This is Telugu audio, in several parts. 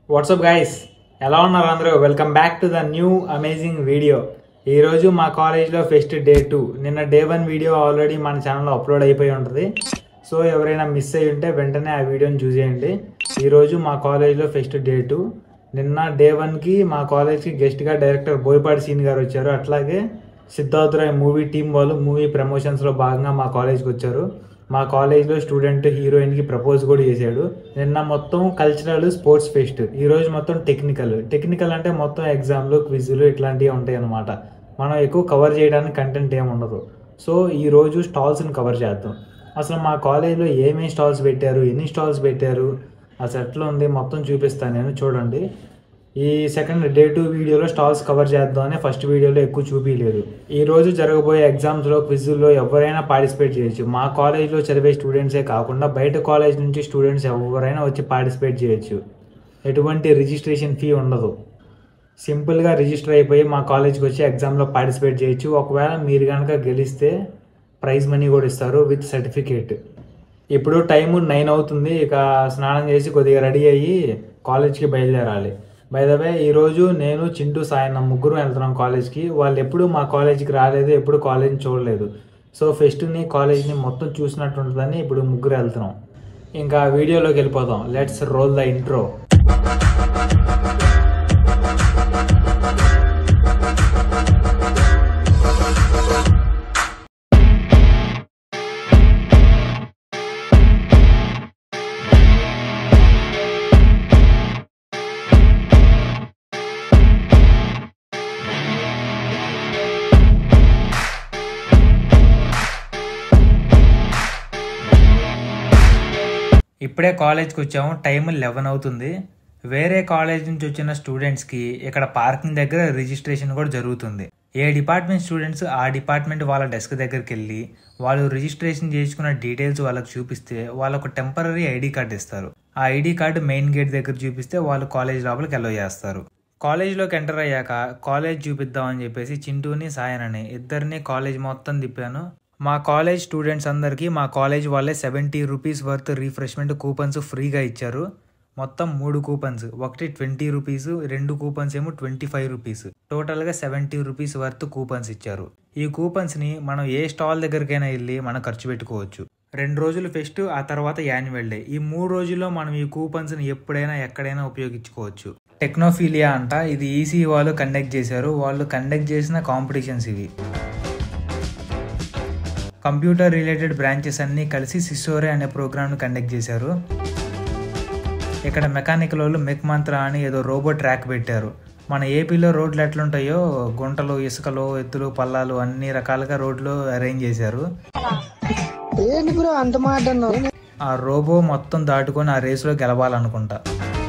వాట్సప్ గైస్ ఎలా ఉన్నారు అందరూ welcome back to the new amazing video ఈరోజు మా కాలేజ్లో ఫెస్ట్ డే టూ నిన్న డే వన్ వీడియో ఆల్రెడీ మన ఛానల్లో అప్లోడ్ అయిపోయి ఉంటుంది సో ఎవరైనా మిస్ అయ్యి ఉంటే వెంటనే ఆ వీడియోని చూసేయండి ఈరోజు మా కాలేజ్లో ఫెస్ట్ డే టూ నిన్న డే వన్కి మా కాలేజ్కి గెస్ట్గా డైరెక్టర్ బోయపాటి సీన్ గారు వచ్చారు అట్లాగే సిద్ధార్థ్ రాయ్ మూవీ టీం వాళ్ళు మూవీ ప్రమోషన్స్లో భాగంగా మా కాలేజ్కి వచ్చారు మా కాలేజ్లో స్టూడెంట్ హీరోయిన్కి ప్రపోజ్ కూడా చేశాడు నిన్న మొత్తం కల్చరల్ స్పోర్ట్స్ ఫెస్ట్ ఈరోజు మొత్తం టెక్నికల్ టెక్నికల్ అంటే మొత్తం ఎగ్జామ్లు క్విజ్లు ఇట్లాంటివి ఉంటాయి అన్నమాట మనం ఎక్కువ కవర్ చేయడానికి కంటెంట్ ఏమి ఉండదు సో ఈరోజు స్టాల్స్ని కవర్ చేద్దాం అసలు మా కాలేజ్లో ఏమేమి స్టాల్స్ పెట్టారు ఎన్ని స్టాల్స్ పెట్టారు అసలు ఎట్లా ఉంది మొత్తం చూపిస్తాను నేను చూడండి ఈ సెకండ్ డే టూ వీడియోలో స్టాల్స్ కవర్ చేద్దామని ఫస్ట్ వీడియోలో ఎక్కువ చూపించలేదు ఈ రోజు జరగబోయే ఎగ్జామ్స్లో క్విజ్లో ఎవరైనా పార్టిసిపేట్ చేయొచ్చు మా కాలేజ్లో చదివే స్టూడెంట్సే కాకుండా బయట కాలేజ్ నుంచి స్టూడెంట్స్ ఎవరైనా వచ్చి పార్టిసిపేట్ చేయొచ్చు ఎటువంటి రిజిస్ట్రేషన్ ఫీ ఉండదు సింపుల్గా రిజిస్టర్ అయిపోయి మా కాలేజ్కి వచ్చి ఎగ్జామ్లో పార్టిసిపేట్ చేయొచ్చు ఒకవేళ మీరు కనుక గెలిస్తే ప్రైజ్ మనీ కూడా ఇస్తారు విత్ సర్టిఫికేట్ ఇప్పుడు టైం నైన్ అవుతుంది ఇక స్నానం చేసి కొద్దిగా రెడీ అయ్యి కాలేజ్కి బయలుదేరాలి బై ద వే ఈరోజు నేను చింటూ సాయన్న ముగ్గురు వెళ్తున్నాం కాలేజ్కి వాళ్ళు ఎప్పుడు మా కాలేజ్కి రాలేదు ఎప్పుడు కాలేజ్ని చూడలేదు సో ఫెస్ట్ని కాలేజ్ని మొత్తం చూసినట్టు ఉంటుందని ఇప్పుడు ముగ్గురు వెళ్తున్నాం ఇంకా వీడియోలోకి వెళ్ళిపోదాం లెట్స్ రోల్ ద ఇంట్రో ఇప్పుడే కాలేజ్కి వచ్చాము టైం లెవెన్ అవుతుంది వేరే కాలేజ్ నుంచి వచ్చిన స్టూడెంట్స్కి ఇక్కడ పార్కింగ్ దగ్గర రిజిస్ట్రేషన్ కూడా జరుగుతుంది ఏ డిపార్ట్మెంట్ స్టూడెంట్స్ ఆ డిపార్ట్మెంట్ వాళ్ళ డెస్క్ దగ్గరికి వెళ్ళి వాళ్ళు రిజిస్ట్రేషన్ చేసుకున్న డీటెయిల్స్ వాళ్ళకి చూపిస్తే వాళ్ళకు టెంపరీ ఐడి కార్డు ఇస్తారు ఆ ఐడి కార్డు మెయిన్ గేట్ దగ్గర చూపిస్తే వాళ్ళు కాలేజ్ లోపలికి ఎల్లో చేస్తారు కాలేజ్లోకి ఎంటర్ అయ్యాక కాలేజ్ చూపిద్దామని చెప్పేసి చింటూని సాయనని ఇద్దరిని కాలేజ్ మొత్తం తిప్పాను మా కాలేజ్ స్టూడెంట్స్ అందరికీ మా కాలేజ్ వాళ్ళే seventy rupees worth refreshment coupons ఫ్రీగా ఇచ్చారు మొత్తం మూడు కూపన్స్ ఒకటి ట్వంటీ రూపీస్ రెండు కూపన్స్ ఏమో ట్వంటీ ఫైవ్ రూపీస్ టోటల్గా సెవెంటీ రూపీస్ వర్త్ కూపన్స్ ఇచ్చారు ఈ కూపన్స్ని మనం ఏ స్టాల్ దగ్గరికైనా వెళ్ళి మనం ఖర్చు పెట్టుకోవచ్చు రెండు రోజులు ఫెస్ట్ ఆ తర్వాత యాన్యువల్ డే ఈ మూడు రోజుల్లో మనం ఈ కూపన్స్ని ఎప్పుడైనా ఎక్కడైనా ఉపయోగించుకోవచ్చు టెక్నోఫీలియా అంట ఇది ఈసీ వాళ్ళు కండక్ట్ చేశారు వాళ్ళు కండక్ట్ చేసిన కాంపిటీషన్స్ ఇవి కంప్యూటర్ రిలేటెడ్ బ్రాంచెస్ అన్నీ కలిసి సిసోరే అనే ప్రోగ్రామ్ను కండక్ట్ చేశారు ఇక్కడ మెకానికల్ వాళ్ళు మెక్ మంత్ర అని ఏదో రోబో ట్రాక్ పెట్టారు మన ఏపీలో రోడ్లు ఎట్లుంటాయో గుంటలు ఇసుకలు ఎత్తులు పల్లాలు అన్ని రకాలుగా రోడ్లు అరేంజ్ చేశారు ఏంటి బ్రో అంత మాట అన్నావు ఆ రోబో మొత్తం దాటుకొని ఆ రేసులో గెలవాలనుకుంటా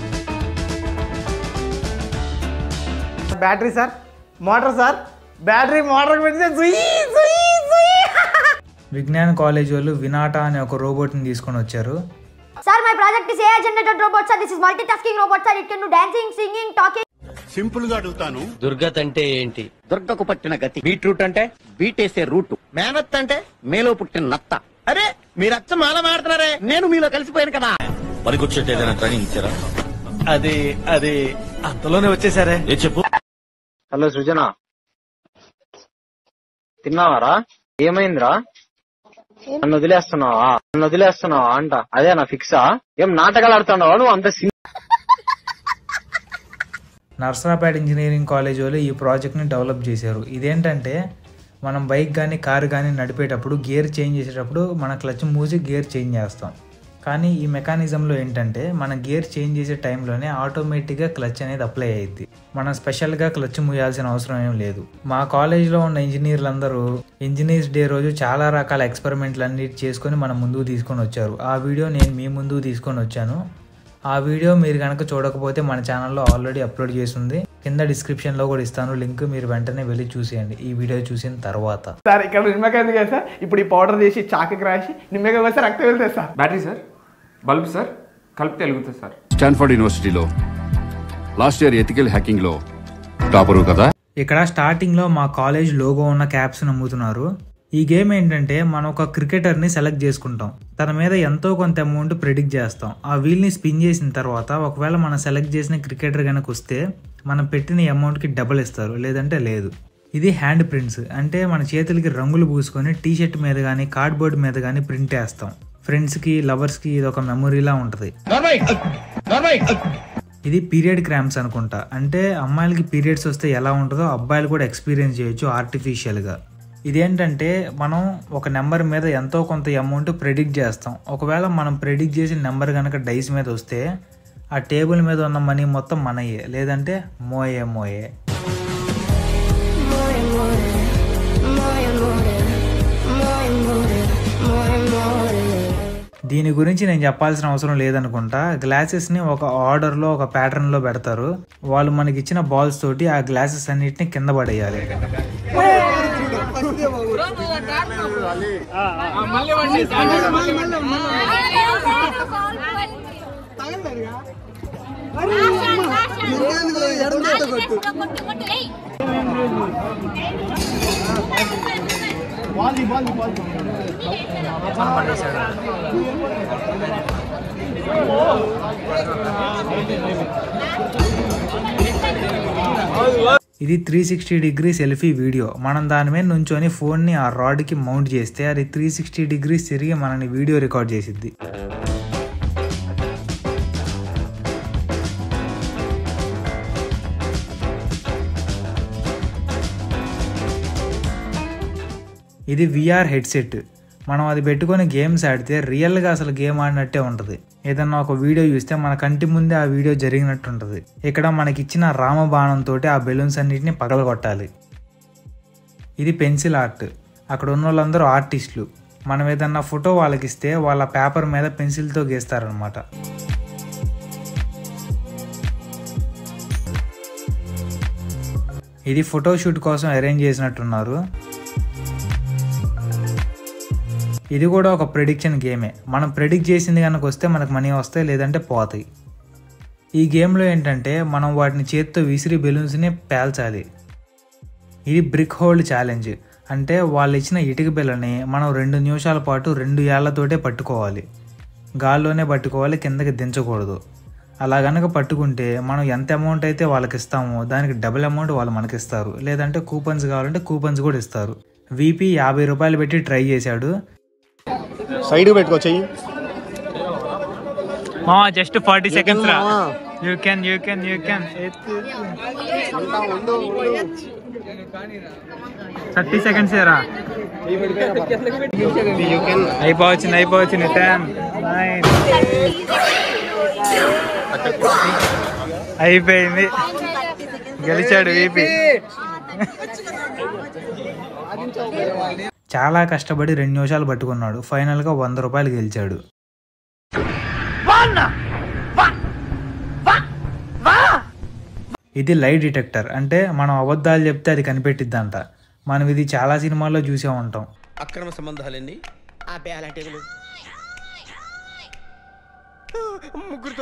battery sir motor sir battery motor పెడితే సుయ్ సుయ్ సుయ్ విజ్ఞాన్ కాలేజ్ వాళ్ళు వినాటా అనే ఒక రోబోట్ని తీసుకొని వచ్చారు Sir, my project is AI generated robot, sir. This is multitasking robot, sir. It can do dancing, singing, talking. Simple గా అడుగుతాను దుర్గత్ అంటే ఏంటి దుర్గకు పట్టిన గతి బీట్రూట్ అంటే బీటేసే రూట్ మేనత్ అంటే మేలో పుట్టిన నత్త అరే మీరు అచ్చ మాల మాడుతున్నారే నేను మీలో కలిసిపోయాను కదా పనికొచ్చేట ఏదైనా ట్రైనింగ్ ఇచ్చారా అది అది అంతలోనే వచ్చేసారే ఏ చెప్పు హలో సృజన తిన్నావారా ఏమైందిరా నన్ను వదిలేస్తున్నావా నన్ను వదిలేస్తున్నావా అంట అదే నా ఫిక్సా ఏం నాటకాలు ఆడుతున్నావా నువ్వు అంత సి- నర్సరాపేట ఇంజనీరింగ్ కాలేజ్ వాళ్ళు ఈ ప్రాజెక్ట్ని డెవలప్ చేశారు ఇదేంటంటే మనం బైక్ కానీ కారు కానీ నడిపేటప్పుడు గేర్ చేంజ్ చేసేటప్పుడు మన క్లచ్ మూసి గేర్ చేంజ్ చేస్తాం కానీ ఈ మెకానిజంలో ఏంటంటే మన గేర్ చేంజ్ చేసే టైంలోనే ఆటోమేటిక్గా క్లచ్ అనేది అప్లై అయ్యిద్ది మనం స్పెషల్గా క్లచ్ మూయాల్సిన అవసరం ఏం లేదు మా కాలేజ్లో ఉన్న ఇంజనీర్లు అందరూ ఇంజనీర్స్ డే రోజు చాలా రకాల ఎక్స్పెరిమెంట్లు అన్ని చేసుకొని మన ముందుకు తీసుకొని వచ్చారు ఆ వీడియో నేను మీ ముందుకు తీసుకొని వచ్చాను ఆ వీడియో మీరు కనుక చూడకపోతే మన ఛానల్లో ఆల్రెడీ అప్లోడ్ చేసింది కింద డిస్క్రిప్షన్లో కూడా ఇస్తాను లింక్ మీరు వెంటనే వెళ్ళి చూసేయండి ఈ వీడియో చూసిన తర్వాత సార్ ఇక్కడ నిమ్మకాయ ఉంది కదా సార్ ఇప్పుడు ఈ పౌడర్ చేసి చాకుకి రాసి నిమ్మకాయ వేస్తే రక్తం వెళ్తుంది sir battery sir bulb sir కలిపితే వెలుగుతుంది సార్ స్టాన్ఫర్డ్ యూనివర్సిటీలో లాస్ట్ ఇయర్ ఎథికల్ హ్యాకింగ్ లో టాపరు కదా ఇక్కడ స్టార్టింగ్లో మా కాలేజ్ లోగో ఉన్న క్యాప్స్ అమ్ముతున్నారు ఈ గేమ్ ఏంటంటే మనం ఒక క్రికెటర్ని సెలెక్ట్ చేసుకుంటాం తన మీద ఎంతో కొంత అమౌంట్ ప్రెడిక్ట్ చేస్తాం ఆ వీల్ని స్పిన్ చేసిన తర్వాత ఒకవేళ మనం సెలెక్ట్ చేసిన క్రికెటర్ కనుక వస్తే మనం పెట్టిన అమౌంట్కి డబుల్ ఇస్తారు లేదంటే లేదు ఇది హ్యాండ్ ప్రింట్స్ అంటే మన చేతులకి రంగులు పూసుకొని టీ షర్ట్ మీద కానీ కార్డ్బోర్డ్ మీద కానీ ప్రింట్ వేస్తాం ఫ్రెండ్స్కి లవర్స్కి ఇది ఒక మెమొరీలా ఉంటుంది ఇది పీరియడ్ క్రాంప్స్ అనుకుంటా అంటే అమ్మాయిలకి పీరియడ్స్ వస్తే ఎలా ఉంటుందో అబ్బాయిలు కూడా ఎక్స్పీరియన్స్ చేయొచ్చు ఆర్టిఫిషియల్గా ఇదేంటంటే మనం ఒక నెంబర్ మీద ఎంతో కొంత అమౌంట్ ప్రెడిక్ట్ చేస్తాం ఒకవేళ మనం ప్రెడిక్ట్ చేసిన నెంబర్ కనుక డైస్ మీద వస్తే ఆ టేబుల్ మీద ఉన్న మనీ మొత్తం మనయే లేదంటే మోయే మోయే దీని గురించి నేను చెప్పాల్సిన అవసరం లేదనుకుంటా గ్లాసెస్ని ఒక ఆర్డర్లో ఒక ప్యాటర్న్లో పెడతారు వాళ్ళు మనకి ఇచ్చిన బాల్స్ తోటి ఆ గ్లాసెస్ అన్నిటిని కింద పడేయాలి ఇది three sixty degree selfie video మనం దాని మీద నుంచొని ఫోన్ని ఆ రాడ్కి మౌంట్ చేస్తే అది త్రీ సిక్స్టీ డిగ్రీస్ తిరిగి మనని వీడియో రికార్డ్ చేసిద్ది ఇది విఆర్ హెడ్సెట్ మనం అది పెట్టుకొని గేమ్స్ ఆడితే రియల్గా అసలు గేమ్ ఆడినట్టే ఉంటుంది ఏదన్నా ఒక వీడియో చూస్తే మన కంటి ముందే ఆ వీడియో జరిగినట్టు ఉంటుంది ఇక్కడ మనకిచ్చిన రామబాణంతో ఆ బెలూన్స్ అన్నిటిని పగలగొట్టాలి ఇది పెన్సిల్ ఆర్ట్ అక్కడ ఉన్న వాళ్ళందరూ ఆర్టిస్టులు మనం ఏదన్నా ఫోటో వాళ్ళకి ఇస్తే వాళ్ళ పేపర్ మీద పెన్సిల్తో గీస్తారనమాట ఇది ఫోటోషూట్ కోసం అరేంజ్ చేసినట్టున్నారు ఇది కూడా ఒక ప్రెడిక్షన్ గేమే మనం ప్రెడిక్ట్ చేసింది కనుక వస్తే మనకు మనీ వస్తాయి లేదంటే పోతాయి ఈ గేమ్లో ఏంటంటే మనం వాటిని చేత్తో విసిరి బెలూన్స్ని పేల్చాలి ఇది బ్రిక్ హోల్డ్ ఛాలెంజ్ అంటే వాళ్ళు ఇచ్చిన ఇటుక బిల్లని మనం రెండు నిమిషాల పాటు రెండు ఏళ్లతోటే పట్టుకోవాలి గాల్లోనే పట్టుకోవాలి కిందకి దించకూడదు అలా గనక పట్టుకుంటే మనం ఎంత అమౌంట్ అయితే వాళ్ళకి ఇస్తామో దానికి డబుల్ అమౌంట్ వాళ్ళు మనకి ఇస్తారు లేదంటే కూపన్స్ కావాలంటే కూపన్స్ కూడా ఇస్తారు వీపీ యాభై రూపాయలు పెట్టి ట్రై చేశాడు సైడ్ పెట్టుకో చెయ్యి మా జస్ట్ ఫార్టీ సెకండ్స్ రా you can you can you can thirty seconds రా అయిపోవచ్చింది అయిపోవచ్చింది టెన్ నైన్ అయిపోయింది గెలిచాడు వీపీ చాలా కష్టపడి రెండు నిమిషాలు పట్టుకున్నాడు ఫైనల్గా వంద రూపాయలు గెలిచాడు ఇది లై డిటెక్టర్ అంటే మనం అబద్ధాలు చెప్తే అది కనిపెట్టిద్దంట మనం ఇది చాలా సినిమాల్లో చూసే ఉంటాం అక్రమ సంబంధాలన్నీ అబ్బే అలాంటి ముగ్గురుతో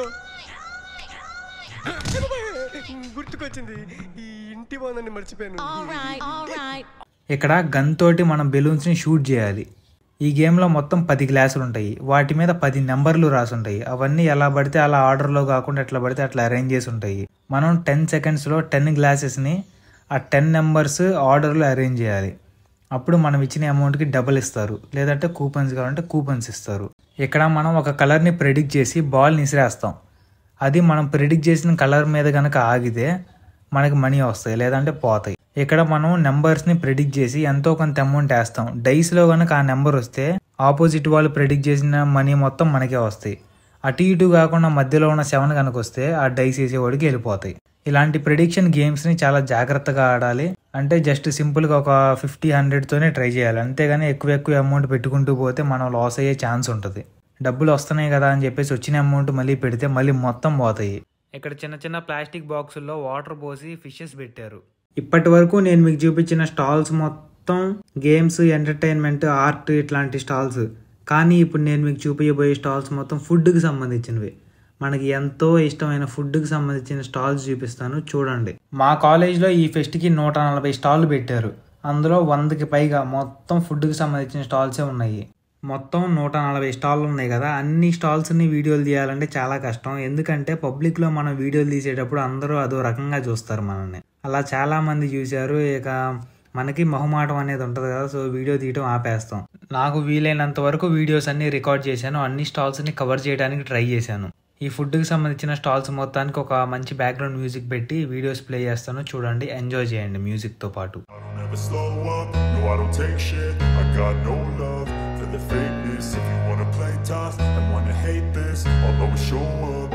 గుర్తుకొచ్చింది ఈ ఇంటి బాగుందని మర్చిపోయాను ఇక్కడ గన్ తోటి మనం బెలూన్స్ని షూట్ చేయాలి ఈ గేమ్లో మొత్తం పది గ్లాసులు ఉంటాయి వాటి మీద పది నెంబర్లు రాసి ఉంటాయి అవన్నీ ఎలా పడితే అలా ఆర్డర్లో కాకుండా ఎట్లా పడితే అట్లా అరేంజ్ చేసి ఉంటాయి మనం టెన్ సెకండ్స్లో టెన్ గ్లాసెస్ని ఆ టెన్ నెంబర్స్ ఆర్డర్లో అరేంజ్ చేయాలి అప్పుడు మనం ఇచ్చిన అమౌంట్కి డబుల్ ఇస్తారు లేదంటే కూపన్స్ కావాలంటే కూపన్స్ ఇస్తారు ఇక్కడ మనం ఒక కలర్ని ప్రెడిక్ట్ చేసి బాల్ని ఇసిరేస్తాం అది మనం ప్రెడిక్ట్ చేసిన కలర్ మీద కనుక ఆగితే మనకి మనీ వస్తాయి లేదంటే పోతాయి ఇక్కడ మనం నెంబర్స్ని ప్రెడిక్ట్ చేసి ఎంతో కొంత అమౌంట్ వేస్తాం డైస్లో కనుక ఆ నెంబర్ వస్తే ఆపోజిట్ వాళ్ళు ప్రెడిక్ట్ చేసిన మనీ మొత్తం మనకే వస్తాయి అటు ఇటు కాకుండా మధ్యలో ఉన్న సెవెన్ కనుక వస్తే ఆ డైస్ వేసేవాడికి వెళ్ళిపోతాయి ఇలాంటి ప్రిడిక్షన్ గేమ్స్ని చాలా జాగ్రత్తగా ఆడాలి అంటే జస్ట్ సింపుల్గా ఒక ఫిఫ్టీ హండ్రెడ్తోనే ట్రై చేయాలి అంతేగాని ఎక్కువ ఎక్కువ అమౌంట్ పెట్టుకుంటూ పోతే మనం లాస్ అయ్యే ఛాన్స్ ఉంటుంది డబ్బులు వస్తున్నాయి కదా అని చెప్పేసి వచ్చిన అమౌంట్ మళ్ళీ పెడితే మళ్ళీ మొత్తం పోతాయి ఇక్కడ చిన్న చిన్న ప్లాస్టిక్ బాక్సుల్లో వాటర్ పోసి ఫిషెస్ పెట్టారు ఇప్పటి వరకు నేను మీకు చూపించిన స్టాల్స్ మొత్తం గేమ్స్ ఎంటర్టైన్మెంట్ ఆర్ట్ ఇట్లాంటి స్టాల్స్ కానీ ఇప్పుడు నేను మీకు చూపించబోయే స్టాల్స్ మొత్తం ఫుడ్కి సంబంధించినవి మనకి ఎంతో ఇష్టమైన ఫుడ్కి సంబంధించిన స్టాల్స్ చూపిస్తాను చూడండి మా కాలేజ్లో ఈ ఫెస్ట్కి నూట నలభై స్టాల్ పెట్టారు అందులో వందకి పైగా మొత్తం ఫుడ్కి సంబంధించిన స్టాల్సే ఉన్నాయి మొత్తం నూట నలభై స్టాల్లు ఉన్నాయి కదా అన్ని స్టాల్స్ని వీడియోలు తీయాలంటే చాలా కష్టం ఎందుకంటే పబ్లిక్లో మనం వీడియోలు తీసేటప్పుడు అందరూ అదో రకంగా చూస్తారు మనల్ని అలా చాలామంది చూశారు ఇక మనకి మొహమాటం అనేది ఉంటుంది కదా సో వీడియో తీయడం ఆపేస్తాం నాకు వీలైనంత వరకు వీడియోస్ అన్ని రికార్డ్ చేశాను అన్ని స్టాల్స్ని కవర్ చేయడానికి ట్రై చేశాను ఈ ఫుడ్కి సంబంధించిన స్టాల్స్ మొత్తానికి ఒక మంచి బ్యాక్గ్రౌండ్ మ్యూజిక్ పెట్టి వీడియోస్ ప్లే చేస్తాను చూడండి ఎంజాయ్ చేయండి మ్యూజిక్తో పాటు never slow up. No, I don't take shit. I got no love for the fakeness. If you wanna play tough and wanna hate this, I'll always show up.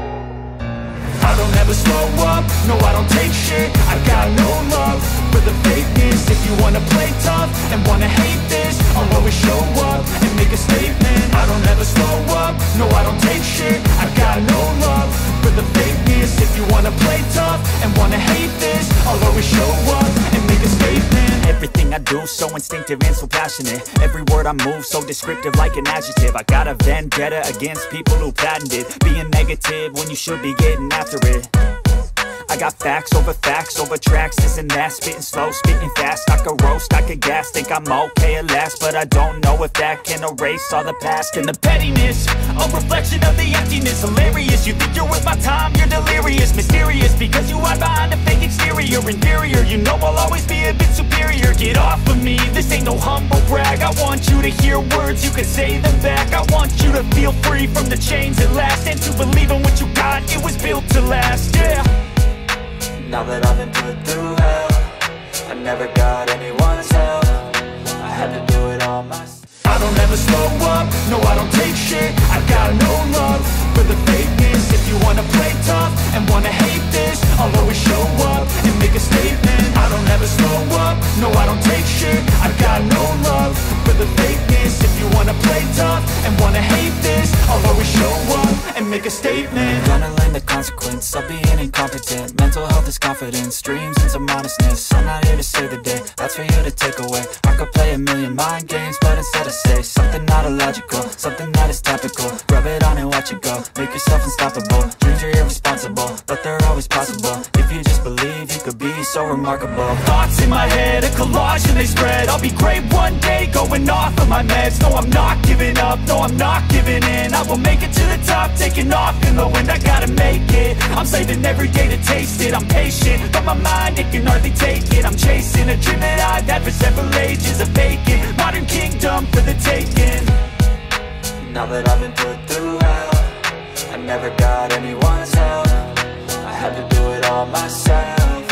I don't ever slow up, no I don't take shit I got no love for the fakeness If you wanna play tough and wanna hate this I'll always show up and make a statement I don't ever slow up, no I don't take shit I got no love for the fakeness If you wanna play tough and wanna hate this I'll always show up and make a statement Everything I do so instinctive and so passionate Every word I move so descriptive like an adjective I got a vendetta against people who patented Being negative when you should be getting after it I got facts over facts over tracks, this and that Spitting slow, spitting fast, I could roast, I could gas Think I'm okay at last, but I don't know if that can erase all the past And the pettiness, a reflection of the emptiness Hilarious, you think you're worth my time, you're delirious Mysterious, because you hide behind a fake exterior Inferior, you know I'll always be a bit superior Get off of me, this ain't no humble brag I want you to hear words, you can say them back I want you to feel free from the chains that last And to believe in what you got, it was built to last, yeah Now that I've been put through hell I never got anyone's help I had to do it all myself I don't ever slow up, no I don't take shit I got no love for the fakeness If you wanna play tough and wanna hate this I'll always show up and make a statement I don't ever slow up, no I don't take shit I got no love for the fakeness If you wanna play tough and wanna hate this I'll always show up and make a statement Gonna learn the consequence of being incompetent Mental health is confidence, dreams and some honestness I'm not here to save the day, that's for you to take away I could play a million mind games, but instead I say Something not illogical, something that is topical Rub it on and watch it go, make yourself unstoppable Dreams are irresponsible, but they're always possible If you just believe, you could be so remarkable Thoughts in my head, a collage and they spread I'll be great one day, going off of my meds No, I'm not giving up, no, I'm not giving in I will make it to the top, taking off in the wind I gotta make it, I'm saving every day to taste it I'm patient, but my mind, it can hardly take it I'm chasing a dream that I've had for several ages A vacant, modern kingdom for the taking Now that I've been put through hell I never got anyone's help I had to do it all myself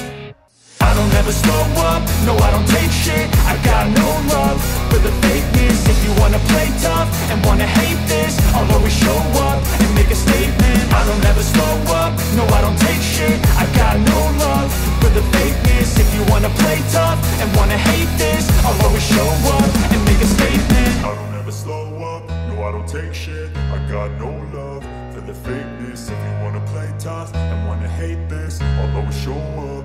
I don't ever slow up, no I don't take shit I got no love for the fakeness If you wanna play tough and wanna hate this I'll always show up and make a statement I don't ever slow up, no I don't take shit I got no love for the fakeness If you wanna play tough and wanna hate this I'll always show up and make a statement I don't ever slow up. No, I don't take shit. I got no love for the fakeness. If you wanna play tough and wanna hate this, I'll always show up.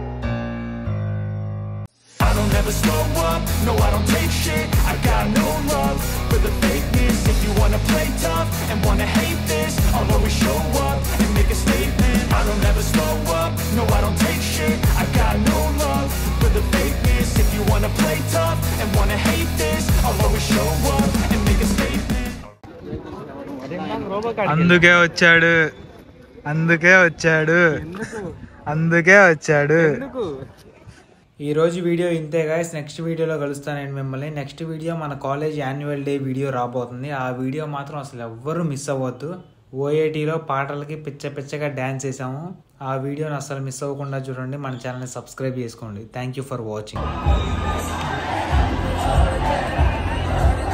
I don't ever slow up, no I don't take shit I got no love for the fakeness If you wanna play tough and wanna hate this I'll always show up and make a statement I don't ever slow up, no I don't take shit I got no love for the fakeness If you wanna play tough and wanna hate this I'll always show up and make a statement అందుకే వచ్చాడు అందుకే వచ్చాడు అందుకే వచ్చాడు ఈరోజు వీడియో ఇంతే గాయస్ నెక్స్ట్ వీడియోలో కలుస్తాను నేను మిమ్మల్ని నెక్స్ట్ వీడియో మన కాలేజ్ యాన్యువల్ డే వీడియో రాబోతుంది ఆ వీడియో మాత్రం అసలు ఎవ్వరూ మిస్ అవ్వద్దు ఓఏటీలో పాటలకి పిచ్చ పిచ్చగా డ్యాన్స్ చేసాము ఆ వీడియోని అసలు మిస్ అవ్వకుండా చూడండి మన ఛానల్ని సబ్స్క్రైబ్ చేసుకోండి థ్యాంక్ యూ ఫర్ వాచింగ్